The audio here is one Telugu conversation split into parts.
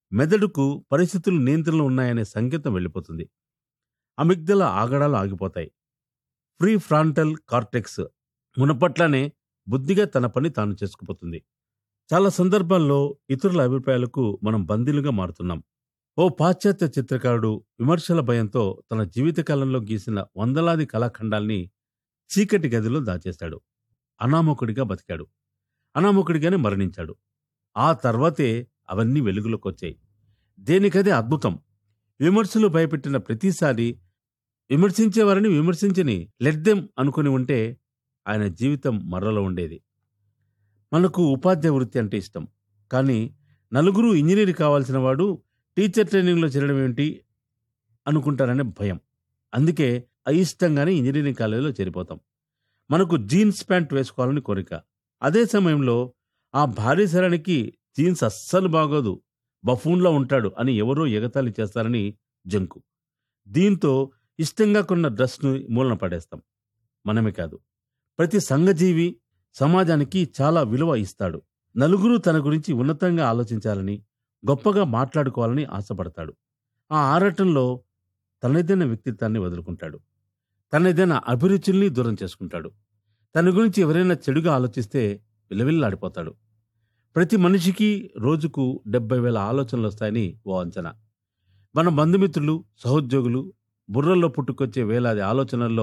మెదడుకు పరిస్థితులు నియంత్రణలో ఉన్నాయనే సంకేతం వెళ్ళిపోతుంది అమిగ్దల ఆగడాలు ఆగిపోతాయి ఫ్రీ ఫ్రాంటల్ కార్టెక్స్ మునపట్లనే బుద్ధిగా తన పని తాను చేసుకుపోతుంది చాలా సందర్భాల్లో ఇతరుల అభిప్రాయాలకు మనం బందీలుగా మారుతున్నాం ఓ పాశ్చాత్య చిత్రకారుడు విమర్శల భయంతో తన జీవితకాలంలో గీసిన వందలాది కళాఖండాల్ని చీకటి గదిలో దాచేశాడు అనామకుడిగా బతికాడు అనామకుడిగానే మరణించాడు ఆ తర్వాతే అవన్నీ వెలుగులోకి వచ్చాయి దేనికదే అద్భుతం విమర్శలు భయపెట్టిన ప్రతిసారి విమర్శించేవారిని విమర్శించని లెడ్దెం అనుకుని ఉంటే ఆయన జీవితం మర్రలో ఉండేది మనకు ఉపాధ్యాయ వృత్తి అంటే ఇష్టం కానీ నలుగురు ఇంజనీర్ కావాల్సిన వాడు టీచర్ ట్రైనింగ్లో చేరడం ఏమిటి అనుకుంటారనే భయం అందుకే అయిష్టంగానే ఇంజనీరింగ్ కాలేజీలో చేరిపోతాం మనకు జీన్స్ ప్యాంట్ వేసుకోవాలని కోరిక అదే సమయంలో ఆ భారీ శరానికి జీన్స్ అస్సలు బాగోదు బఫూన్లో ఉంటాడు అని ఎవరో ఎగతాళి చేస్తారని జంకు దీంతో ఇష్టంగా కొన్న డ్రెస్ను మూలన పడేస్తాం మనమే కాదు ప్రతి సంఘజీవి సమాజానికి చాలా విలువ ఇస్తాడు నలుగురు తన గురించి ఉన్నతంగా ఆలోచించాలని గొప్పగా మాట్లాడుకోవాలని ఆశపడతాడు ఆ ఆరాటంలో తనదైన వ్యక్తిత్వాన్ని వదులుకుంటాడు తనదైన అభిరుచుల్ని దూరం చేసుకుంటాడు తన గురించి ఎవరైనా చెడుగా ఆలోచిస్తే విలవిల్లాడిపోతాడు ప్రతి మనిషికి రోజుకు డెబ్బై వేల ఆలోచనలు వస్తాయని ఓ అంచనా మన బంధుమిత్రులు సహోద్యోగులు బుర్రల్లో పుట్టుకొచ్చే వేలాది ఆలోచనల్లో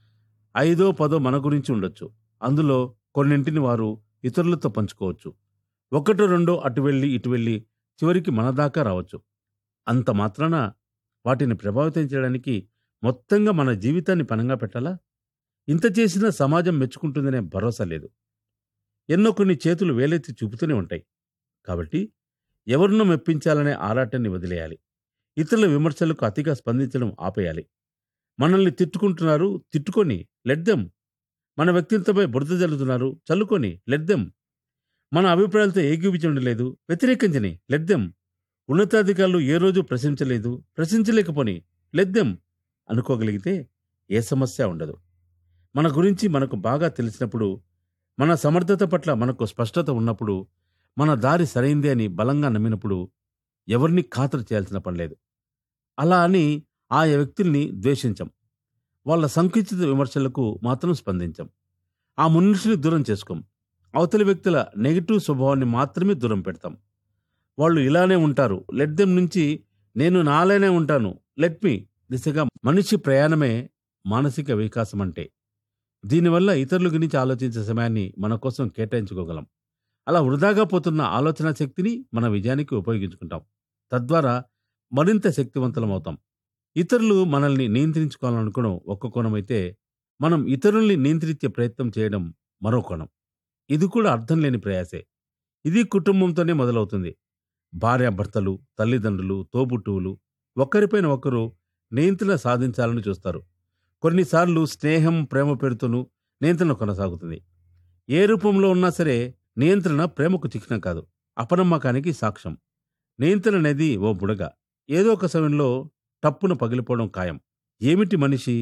ఐదో పదో మన గురించి ఉండొచ్చు అందులో కొన్నింటిని వారు ఇతరులతో పంచుకోవచ్చు ఒకటో రెండో అటు వెళ్ళి ఇటు వెళ్ళి చివరికి మన దాకా రావచ్చు అంత మాత్రాన వాటిని ప్రభావితం చేయడానికి మొత్తంగా మన జీవితాన్ని పనంగా పెట్టాలా ఇంత చేసినా సమాజం మెచ్చుకుంటుందనే భరోసా లేదు ఎన్నో కొన్ని చేతులు వేలెత్తి చూపుతూనే ఉంటాయి కాబట్టి ఎవరినో మెప్పించాలనే ఆరాటాన్ని వదిలేయాలి ఇతరుల విమర్శలకు అతిగా స్పందించడం ఆపేయాలి మనల్ని తిట్టుకుంటున్నారు తిట్టుకొని లెడ్దెం మన వ్యక్తిత్వంపై బురద జల్లుతున్నారు చల్లుకొని లెడ్దెం మన అభిప్రాయాలతో ఏకీపించడం లేదు వ్యతిరేకించని లెడ్దెం ఉన్నతాధికారులు ఏ రోజు ప్రశంసలేదు ప్రశంసలేకపోని లెద్దెం అనుకోగలిగితే ఏ సమస్య ఉండదు మన గురించి మనకు బాగా తెలిసినప్పుడు మన సమర్థత పట్ల మనకు స్పష్టత ఉన్నప్పుడు మన దారి సరైందే అని బలంగా నమ్మినప్పుడు ఎవరిని ఖాతరు చేయాల్సిన పనిలేదు అలా అని ఆ వ్యక్తుల్ని ద్వేషించం వాళ్ళ సంకుచిత విమర్శలకు మాత్రం స్పందించం ఆ మనుషుని దూరం చేసుకోం అవతలి వ్యక్తుల నెగిటివ్ స్వభావాన్ని మాత్రమే దూరం పెడతాం వాళ్ళు ఇలానే ఉంటారు లెట్ దెమ్ నుంచి నేను నాలానే ఉంటాను లెట్ మీ దిశగా మనిషి ప్రయాణమే మానసిక వికాసం అంటే దీనివల్ల ఇతరుల గురించి ఆలోచించే సమయాన్ని మన కోసం కేటాయించుకోగలం అలా వృధాగా పోతున్న ఆలోచన శక్తిని మన విజయానికి ఉపయోగించుకుంటాం తద్వారా మరింత శక్తివంతులం అవుతాం ఇతరులు మనల్ని నియంత్రించుకోవాలనుకోవడం ఒక్క కోణం అయితే మనం ఇతరుల్ని నియంత్రించే ప్రయత్నం చేయడం మరో కోణం ఇది కూడా అర్థం లేని ప్రయాసే ఇది కుటుంబంతోనే మొదలవుతుంది భార్యాభర్తలు తల్లిదండ్రులు తోబుట్టువులు ఒకరిపైన ఒకరు నియంత్రణ సాధించాలని చూస్తారు కొన్నిసార్లు స్నేహం ప్రేమ పేరుతోనూ నియంత్రణ కొనసాగుతుంది ఏ రూపంలో ఉన్నా సరే నియంత్రణ ప్రేమకు చిహ్నం కాదు అపనమ్మకానికి సాక్ష్యం నియంత్రణ అనేది ఓ బుడగ ఏదో ఒక సమయంలో టప్పున పగిలిపోవడం ఖాయం ఏమిటి మనిషి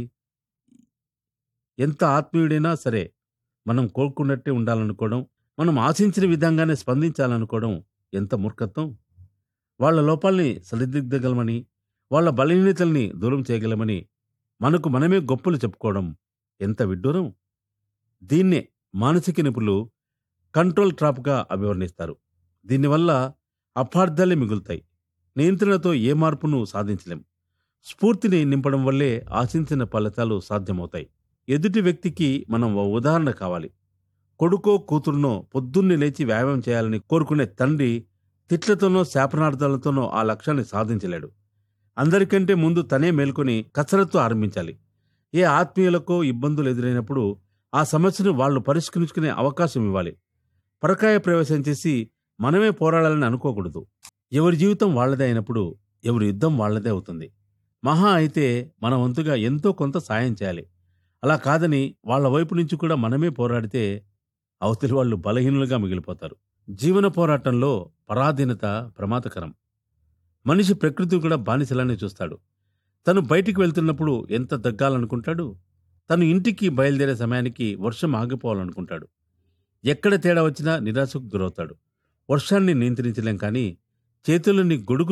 ఎంత ఆత్మీయుడైనా సరే మనం కోరుకున్నట్టే ఉండాలనుకోవడం మనం ఆశించిన విధంగానే స్పందించాలనుకోవడం ఎంత మూర్ఖత్వం వాళ్ళ లోపాల్ని సరిదిద్దగలమని వాళ్ళ బలహీనతల్ని దూరం చేయగలమని మనకు మనమే గొప్పలు చెప్పుకోవడం ఎంత విడ్డూరం దీన్నే మానసిక నిపుణులు కంట్రోల్ ట్రాప్గా అభివర్ణిస్తారు దీనివల్ల అపార్థాలే మిగులుతాయి నియంత్రణతో ఏ మార్పును సాధించలేం స్ఫూర్తిని నింపడం వల్లే ఆశించిన ఫలితాలు సాధ్యమవుతాయి ఎదుటి వ్యక్తికి మనం ఓ ఉదాహరణ కావాలి కొడుకో కూతురునో పొద్దున్నే లేచి వ్యాయామం చేయాలని కోరుకునే తండ్రి తిట్లతోనో శాపనార్థాలతోనో ఆ లక్ష్యాన్ని సాధించలేడు అందరికంటే ముందు తనే మేల్కొని కసరత్తు ఆరంభించాలి ఏ ఆత్మీయులకో ఇబ్బందులు ఎదురైనప్పుడు ఆ సమస్యను వాళ్ళు పరిష్కరించుకునే అవకాశం ఇవ్వాలి పరకాయ ప్రవేశం చేసి మనమే పోరాడాలని అనుకోకూడదు ఎవరి జీవితం వాళ్ళదే అయినప్పుడు ఎవరి యుద్ధం వాళ్ళదే అవుతుంది మహా అయితే మన వంతుగా ఎంతో కొంత సాయం చేయాలి అలా కాదని వాళ్ళ వైపు నుంచి కూడా మనమే పోరాడితే అవతలి వాళ్ళు బలహీనులుగా మిగిలిపోతారు జీవన పోరాటంలో పరాధీనత ప్రమాదకరం మనిషి ప్రకృతి కూడా బానిసలానే చూస్తాడు తను బయటికి వెళ్తున్నప్పుడు ఎంత దగ్గాలనుకుంటాడు తను ఇంటికి బయలుదేరే సమయానికి వర్షం ఆగిపోవాలనుకుంటాడు ఎక్కడ తేడా వచ్చినా నిరాశకు గురవుతాడు వర్షాన్ని నియంత్రించలేం కానీ చేతులని గొడుగు